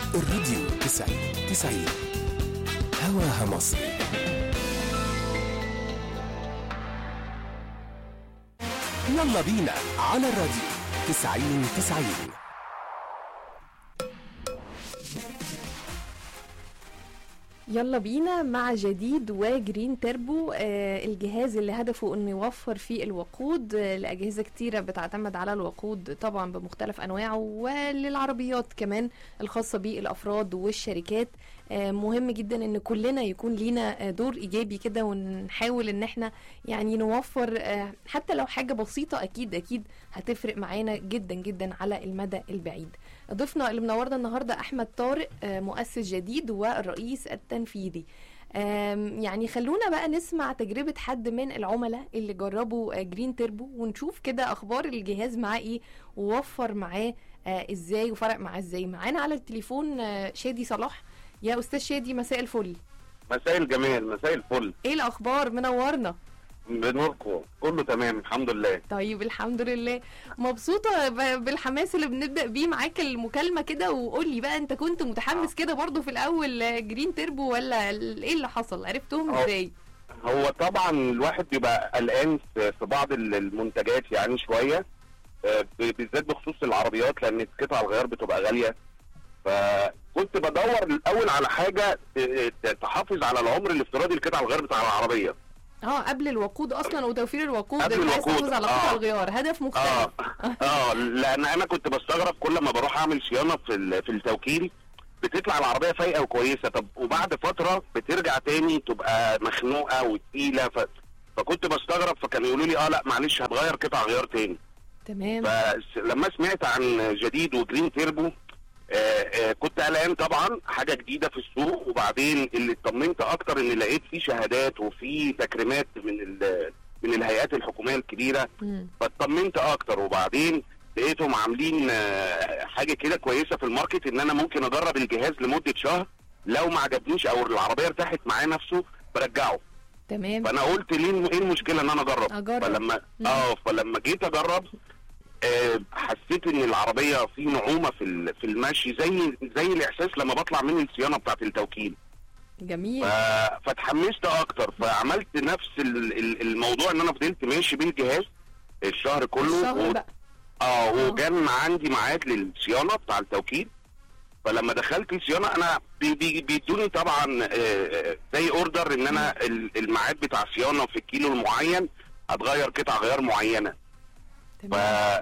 الراديو 90 90 هواها مصري يلا بينا على الراديو 90 90 يلا بينا مع جديد وجرين تربو آه الجهاز اللي هدفه انه يوفر فيه الوقود آه لاجهزه كتيره بتعتمد على الوقود طبعا بمختلف انواعه وللعربيات كمان الخاصه بالافراد والشركات آه مهم جدا ان كلنا يكون لينا آه دور ايجابي كده ونحاول ان احنا يعني نوفر آه حتى لو حاجه بسيطه اكيد اكيد هتفرق معانا جدا جدا على المدى البعيد ضيفنا اللي منورنا النهارده احمد طارق آه مؤسس جديد والرئيس التنفيذي آم، يعني خلونا بقى نسمع تجربة حد من العملاء اللي جربوا آه، جرين تيربو ونشوف كده أخبار الجهاز معاه إيه ووفر معاه آه، إزاي وفرق معاه إزاي معانا على التليفون آه، شادي صلاح يا أستاذ شادي مساء الفل مساء الجمال مساء الفل إيه الأخبار منورنا بنوركم كله تمام الحمد لله طيب الحمد لله مبسوطة ب- بالحماس اللي بنبدأ بيه معاك المكالمة كده وقول لي بقى انت كنت متحمس كده برضو في الأول آه، جرين تيربو ولا ال- ايه اللي حصل عرفتهم أه. ازاي هو طبعا الواحد بيبقى قلقان في في بعض ال- المنتجات يعني شويه آه، ب- بالذات بخصوص العربيات لان قطع الغيار بتبقى غاليه فكنت بدور الاول على حاجه آه، آه، تحافظ على العمر الافتراضي لقطع الغيار بتاع العربيه اه قبل الوقود اصلا وتوفير الوقود قبل انت عايز الوقود، تحافظ على قطع آه. الغيار هدف اه مختلف اه لان انا كنت بستغرب كل ما بروح اعمل صيانه في ال- في التوكيل بتطلع العربيه فايقه وكويسه طب وبعد فتره بترجع تاني تبقى مخنوقه وتقيله ف... فكنت بستغرب فكانوا يقولوا لي اه لا معلش هتغير قطع غيار تاني تمام فلما سمعت عن جديد وجرين تيربو آه آه كنت قلقان طبعا حاجه جديده في السوق وبعدين اللي اطمنت اكتر ان لقيت فيه شهادات وفي تكريمات من ال- من الهيئات الحكوميه الكبيره مم. فاطمنت اكتر وبعدين لقيتهم عاملين آه، حاجه كده كويسه في الماركت ان انا ممكن اجرب الجهاز لمده شهر لو ما عجبنيش او العربيه ارتاحت معاه نفسه برجعه تمام فانا قلت ليه ايه المشكله ان انا اجرب أجرب. فلما مم. اه فلما جيت اجرب آه حسيت ان العربيه في نعومه في ال- في المشي زي زي الاحساس لما بطلع من الصيانه بتاعه التوكيل جميل ف- فاتحمست اكتر فعملت نفس ال- ال- الموضوع ان انا فضلت ماشي بالجهاز الشهر كله الشهر و- بقى اه وكان عندي ميعاد للصيانه بتاع التوكيل فلما دخلت الصيانه انا بي- بي- بيدوني طبعا آه، آه، زي اوردر ان انا ال- الميعاد بتاع الصيانه في الكيلو المعين هتغير قطع غيار معينه ف تمام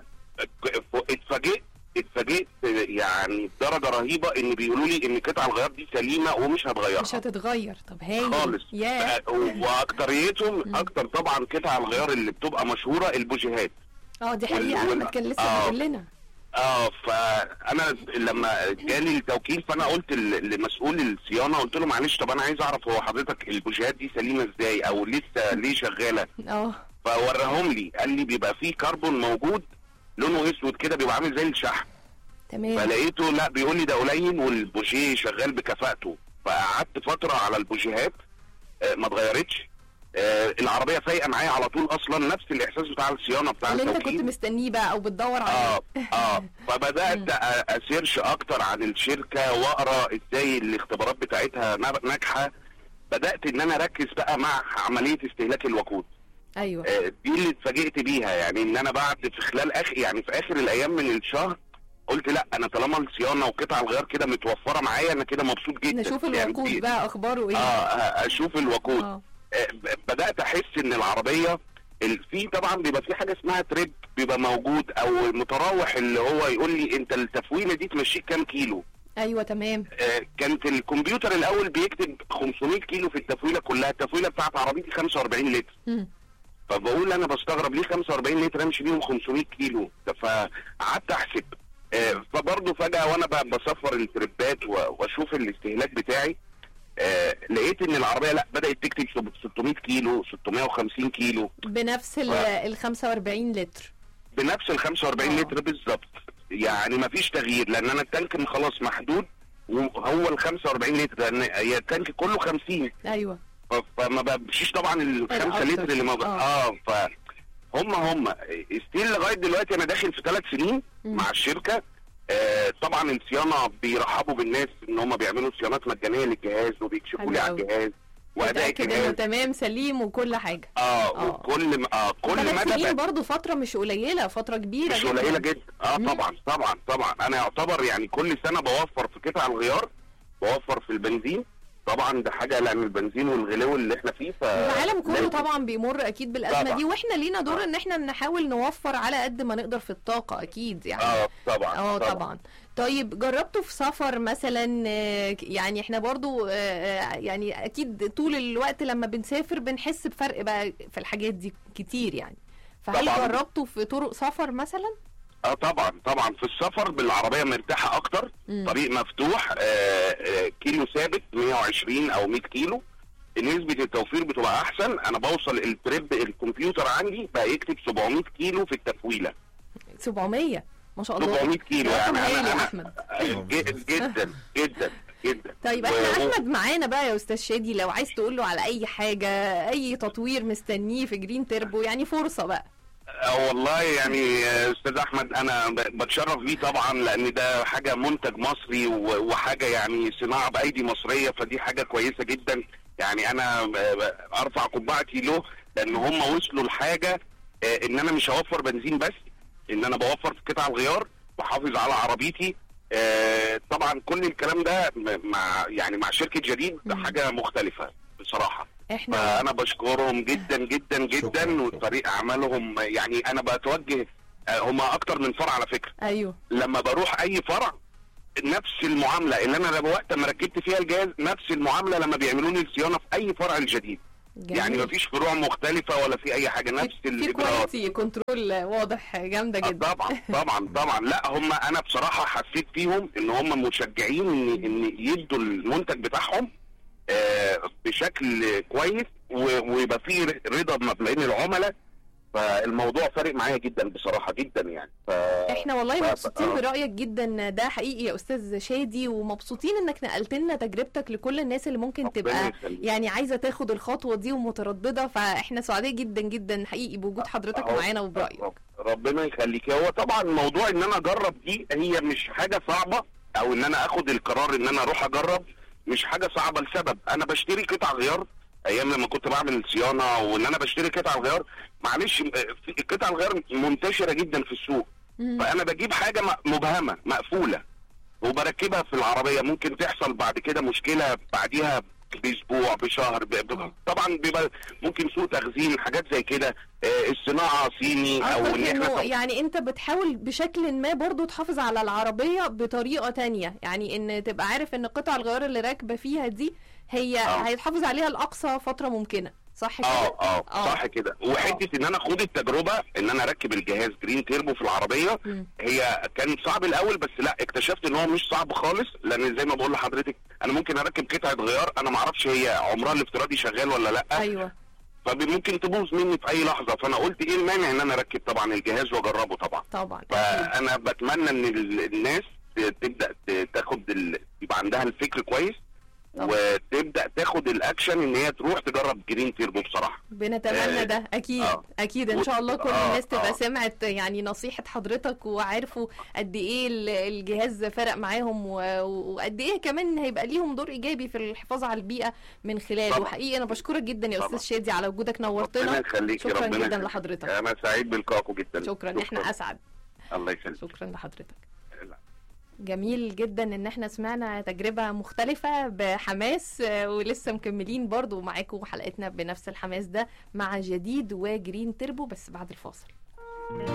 ف- اتفاجئت اتفاجئت يعني بدرجه رهيبه ان بيقولوا لي ان قطع الغيار دي سليمه ومش هتغيرها مش هتتغير طب هايل خالص يا ف- واكتريتهم اكتر طبعا قطع الغيار اللي بتبقى مشهوره البوجيهات اه دي حقيقة وال- احمد كان لسه آه. بيقول لنا اه فانا لما جالي التوكيل فانا قلت ل- لمسؤول الصيانه قلت له معلش طب انا عايز اعرف هو حضرتك البوجيهات دي سليمه ازاي او لسه ليه شغاله اه فوراهم لي قال لي بيبقى فيه كربون موجود لونه اسود كده بيبقى عامل زي الشحم تمام فلقيته لا بيقول لي ده قليل والبوجيه شغال بكفاءته فقعدت فتره على البوجيهات آه، ما اتغيرتش آه، العربيه فايقه معايا على طول اصلا نفس الاحساس بتاع الصيانه بتاع اللي انت التوكيل كنت مستنيه بقى او بتدور عليه اه اه فبدات أ- اسيرش اكتر عن الشركه واقرا ازاي الاختبارات بتاعتها نا- ناجحه بدات ان انا اركز بقى مع عمليه استهلاك الوقود ايوه آه، دي اللي اتفاجئت بيها يعني ان انا بعد في خلال اخر يعني في اخر الايام من الشهر قلت لا انا طالما الصيانه وقطع الغيار كده متوفره معايا انا كده مبسوط جدا نشوف يعني الوقود دي- بقى اخباره ايه اه آه، اشوف الوقود اه آه، ب- بدات احس ان العربيه ال- في طبعا بيبقى في حاجه اسمها تريب بيبقى موجود او متراوح اللي هو يقول لي انت التفويله دي تمشيك كام كيلو ايوه تمام آه، كانت الكمبيوتر الاول بيكتب 500 كيلو في التفويله كلها التفويله بتاعت عربيتي 45 لتر مم. فبقول انا بستغرب ليه 45 لتر امشي بيهم 500 كيلو فقعدت احسب آه، فبرضه فجاه وانا ب- بصفر التربات و- واشوف الاستهلاك بتاعي آه، لقيت ان العربيه لا بدات تكتب 600 كيلو 650 كيلو بنفس ال و- ال 45 لتر بنفس ال 45 آه. لتر بالظبط يعني ما فيش تغيير لان انا التانك خلاص محدود وهو ال 45 لتر لان هي التانك كله 50 ايوه ف- فما بمشيش طبعا الخمسة الأكتر. لتر اللي موجود آه. اه ف هم هم ستيل لغايه دلوقتي انا داخل في ثلاث سنين مم. مع الشركه آه، طبعا الصيانه بيرحبوا بالناس ان هم بيعملوا صيانات مجانيه للجهاز وبيكشفوا حلو لي على أوي. الجهاز واداء متاكد انه الجهاز تمام سليم وكل حاجه اه آه. وكل اه كل ثلاث مدى سنين بقى- برضو فتره مش قليله فتره كبيره مش قليله جدا اه مم. طبعا طبعا طبعا انا يعتبر يعني كل سنه بوفر في قطع الغيار بوفر في البنزين طبعا ده حاجه لان البنزين والغلو اللي احنا فيه ف العالم كله لازم- طبعا بيمر اكيد بالازمه طبعا. دي واحنا لينا دور ان احنا نحاول نوفر على قد ما نقدر في الطاقه اكيد يعني اه طبعا اه طبعا طيب جربتوا في سفر مثلا آه، يعني احنا برضو آه، آه، يعني اكيد طول الوقت لما بنسافر بنحس بفرق بقى في الحاجات دي كتير يعني فهل طبعاً. جربتوا في طرق سفر مثلا؟ اه طبعا طبعا في السفر بالعربيه مرتاحه اكتر مم. طريق مفتوح آه آه كيلو ثابت 120 او 100 كيلو نسبة التوفير بتبقى أحسن أنا بوصل التريب الكمبيوتر عندي بقى يكتب 700 كيلو في التفويلة 700 ما شاء الله 700 كيلو رقم يعني هايل أنا يا أنا احمد ج- جدا جدا جدا طيب و- احنا و- احمد معانا بقى يا استاذ شادي لو عايز تقول له على اي حاجه اي تطوير مستنيه في جرين تيربو يعني فرصه بقى آه والله يعني آه، استاذ احمد انا ب- بتشرف بيه طبعا لان ده حاجه منتج مصري و- وحاجه يعني صناعه بايدي مصريه فدي حاجه كويسه جدا يعني انا ب- ب- ارفع قبعتي له لان هم وصلوا لحاجه آه، ان انا مش هوفر بنزين بس ان انا بوفر في قطع الغيار بحافظ على عربيتي آه، طبعا كل الكلام ده م- مع يعني مع شركه جديد ده مم. حاجه مختلفه بصراحه احنا فانا بشكرهم جدا جدا جدا شكراً. وطريق اعمالهم يعني انا بتوجه هم اكتر من فرع على فكره ايوه لما بروح اي فرع نفس المعامله اللي انا لما وقت ما ركبت فيها الجهاز نفس المعامله لما بيعملوا لي الصيانه في اي فرع الجديد جميل. يعني مفيش فروع مختلفه ولا في اي حاجه نفس في الاجراءات كواليتي كنترول واضح جامده آه، جدا طبعا طبعا طبعا لا هم انا بصراحه حسيت فيهم ان هم مشجعين ان ان يدوا المنتج بتاعهم آه، بشكل كويس و- ويبقى فيه رضا ما بين العملاء فالموضوع فارق معايا جدا بصراحه جدا يعني ف... احنا والله ف- مبسوطين آه. برايك جدا ده حقيقي يا استاذ شادي ومبسوطين انك نقلت لنا تجربتك لكل الناس اللي ممكن ربنا تبقى يخليك. يعني عايزه تاخد الخطوه دي ومتردده فاحنا سعداء جدا جدا حقيقي بوجود حضرتك أهو. معانا وبرايك رب- ربنا يخليك هو طبعا موضوع ان انا اجرب دي هي مش حاجه صعبه او ان انا اخد القرار ان انا اروح اجرب مش حاجه صعبه لسبب انا بشتري قطع غيار ايام لما كنت بعمل صيانه وان انا بشتري قطع غيار معلش آه، في- قطع الغيار منتشره جدا في السوق مم. فانا بجيب حاجه م- مبهمه مقفوله وبركبها في العربيه ممكن تحصل بعد كده مشكله بعديها باسبوع بشهر ب... ب... طبعا بيبقى ممكن سوء تخزين حاجات زي كده آه، الصناعه صيني او قصدك ان انه احنا يعني انت بتحاول بشكل ما برضو تحافظ على العربية بطريقة تانية يعني ان تبقى عارف ان قطع الغيار اللي راكبة فيها دي هي آه. هيتحافظ عليها لأقصى فترة ممكنة صح كده؟ اه اه آه. صح كده وحته ان انا اخد التجربه ان انا اركب الجهاز جرين تيربو في العربيه مم. هي كان صعب الاول بس لا اكتشفت ان هو مش صعب خالص لان زي ما بقول لحضرتك انا ممكن اركب قطعه غيار انا ما اعرفش هي عمرها الافتراضي شغال ولا لا ايوه فممكن تبوظ مني في اي لحظه فانا قلت ايه المانع ان انا اركب طبعا الجهاز واجربه طبعا طبعا أكيد. فانا بتمنى ان ال- الناس ت- تبدا ت- تاخد ال... يبقى عندها الفكر كويس طبعا. وتبدا تاخد الاكشن ان هي تروح تجرب جرين تيربو بصراحه بنتمنى آه، ده اكيد آه. اكيد ان شاء الله كل آه، الناس تبقى آه. سمعت يعني نصيحة حضرتك وعارفوا قد ايه ال- الجهاز فرق معاهم و- وقد ايه كمان هيبقى ليهم دور ايجابي في الحفاظ على البيئة من خلاله طبعا. وحقيقي انا بشكرك جدا يا طبعا. استاذ شادي على وجودك ربنا نورتنا يخليك يا شكرا ربنا جدا يخليك. لحضرتك انا سعيد بلقائكم جدا شكرا احنا اسعد الله يسلمك شكرا لحضرتك لا. جميل جدا ان احنا سمعنا تجربة مختلفة بحماس آه، ولسه مكملين برضو معاكم حلقتنا بنفس الحماس ده مع جديد وجرين تربو بس بعد الفاصل